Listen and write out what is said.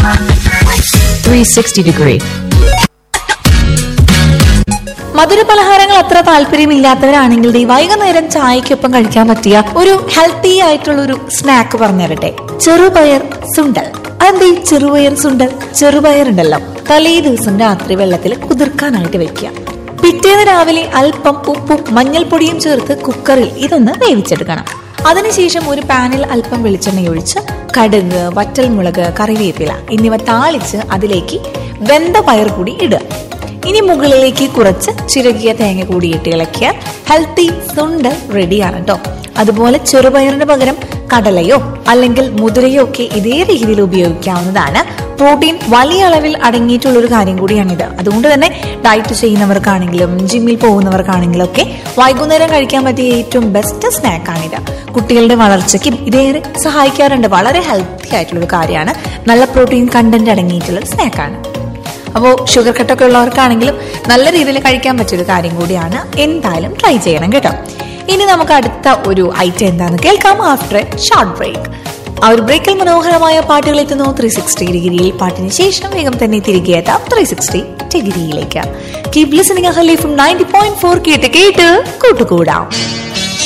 360 degree. മധുര പലഹാരങ്ങൾ അത്ര താല്പര്യമില്ലാത്തവരാണെങ്കിൽ ദേ വൈകുന്നേരം ചായക്കൊപ്പം കഴിക്കാൻ പറ്റിയ ഒരു ഹെൽത്തി ആയിട്ടുള്ള ഒരു സ്നാക്ക് പറഞ്ഞു തരട്ടെ ചെറുപയർ സുണ്ടൽ അതെന്താ ഈ ചെറുപയർ സുണ്ടൽ ചെറുപയർ ഉണ്ടല്ലോ തലേ ദിവസം രാത്രി വെള്ളത്തിൽ കുതിർക്കാനായിട്ട് വെക്കുക പിറ്റേന്ന് രാവിലെ അല്പം ഉപ്പും മഞ്ഞൾപ്പൊടിയും ചേർത്ത് കുക്കറിൽ ഇതൊന്ന് വേവിച്ചെടുക്കണം അതിനുശേഷം ഒരു പാനിൽ അല്പം വെളിച്ചെണ്ണ ഒഴിച്ച് കടുക് വറ്റൽമുളക് കറിവേപ്പില എന്നിവ താളിച്ച് അതിലേക്ക് വെന്ത പയർ കൂടി ഇടുക ഇനി മുകളിലേക്ക് കുറച്ച് ചിരകിയ തേങ്ങ കൂടിയിട്ട് ഇളക്കിയാൽ ഹെൽത്തി സുണ്ടൽ റെഡിയാണ് കേട്ടോ അതുപോലെ ചെറുപയറിന് പകരം കടലയോ അല്ലെങ്കിൽ മുതിരയോ ഒക്കെ ഇതേ രീതിയിൽ ഉപയോഗിക്കാവുന്നതാണ് പ്രോട്ടീൻ വലിയ അളവിൽ അടങ്ങിയിട്ടുള്ള ഒരു കാര്യം കൂടിയാണിത് അതുകൊണ്ട് തന്നെ ഡയറ്റ് ചെയ്യുന്നവർക്കാണെങ്കിലും ജിമ്മിൽ പോകുന്നവർക്കാണെങ്കിലും ഒക്കെ വൈകുന്നേരം കഴിക്കാൻ പറ്റിയ ഏറ്റവും ബെസ്റ്റ് സ്നാക്കാണിത് കുട്ടികളുടെ വളർച്ചയ്ക്കും ഇതേറെ സഹായിക്കാറുണ്ട് വളരെ ഹെൽത്തി ആയിട്ടുള്ള ഒരു കാര്യമാണ് നല്ല പ്രോട്ടീൻ കണ്ടന്റ് അടങ്ങിയിട്ടുള്ള ഒരു സ്നാക്കാണ് അപ്പോൾ ഷുഗർ കട്ടൊക്കെ ഉള്ളവർക്കാണെങ്കിലും നല്ല രീതിയിൽ കഴിക്കാൻ പറ്റിയൊരു കാര്യം കൂടിയാണ് എന്തായാലും ട്രൈ ചെയ്യണം കേട്ടോ ഇനി നമുക്ക് അടുത്ത ഒരു ഐറ്റം എന്താണെന്ന് കേൾക്കാം ആഫ്റ്റർ എ ഷോർട്ട് ബ്രേക്ക് ആ ഒരു ബ്രേക്കിൽ മനോഹരമായ പാട്ടുകൾ എത്തുന്നു ത്രീ സിക്സ്റ്റി ഡിഗ്രിയിൽ പാട്ടിന് ശേഷം വേഗം തന്നെ തിരികെ എത്താം ത്രീ സിക്സ്റ്റി ഡിഗ്രിയിലേക്ക് കീപ് ലിസണിംഗ് ഹലി ഫ്രം നയൻറ്റി പോയിന്റ് ഫോർ കേട്ട് കേട്ട് കൂട്ടുകൂടാം